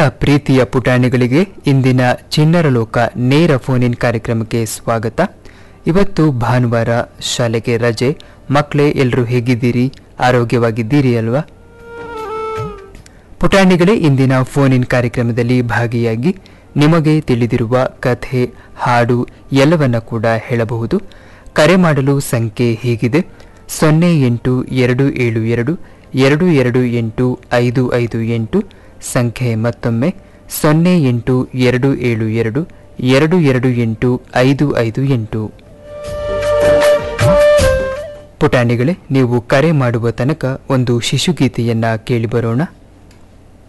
ಪ್ರೀತಿಯ ಪುಟಾಣಿಗಳಿಗೆ ಇಂದಿನ ಚಿಣ್ಣರ ಲೋಕ ನೇರ ಫೋನ್ ಇನ್ ಕಾರ್ಯಕ್ರಮಕ್ಕೆ ಸ್ವಾಗತ ಇವತ್ತು ಭಾನುವಾರ ಶಾಲೆಗೆ ರಜೆ ಮಕ್ಕಳೇ ಎಲ್ಲರೂ ಹೇಗಿದ್ದೀರಿ ಆರೋಗ್ಯವಾಗಿದ್ದೀರಿ ಅಲ್ವಾ ಪುಟಾಣಿಗಳೇ ಇಂದಿನ ಫೋನ್ ಇನ್ ಕಾರ್ಯಕ್ರಮದಲ್ಲಿ ಭಾಗಿಯಾಗಿ ನಿಮಗೆ ತಿಳಿದಿರುವ ಕಥೆ ಹಾಡು ಎಲ್ಲವನ್ನ ಕೂಡ ಹೇಳಬಹುದು ಕರೆ ಮಾಡಲು ಸಂಖ್ಯೆ ಹೀಗಿದೆ ಸೊನ್ನೆ ಎಂಟು ಎರಡು ಏಳು ಎರಡು ಎರಡು ಎರಡು ಎಂಟು ಐದು ಐದು ಎಂಟು ಸಂಖ್ಯೆ ಮತ್ತೊಮ್ಮೆ ಸೊನ್ನೆ ಎಂಟು ಎರಡು ಏಳು ಎರಡು ಎರಡು ಎರಡು ಎಂಟು ಐದು ಐದು ಎಂಟು ಪುಟಾಣಿಗಳೇ ನೀವು ಕರೆ ಮಾಡುವ ತನಕ ಒಂದು ಶಿಶುಗೀತೆಯನ್ನ ಕೇಳಿ ಬರೋಣ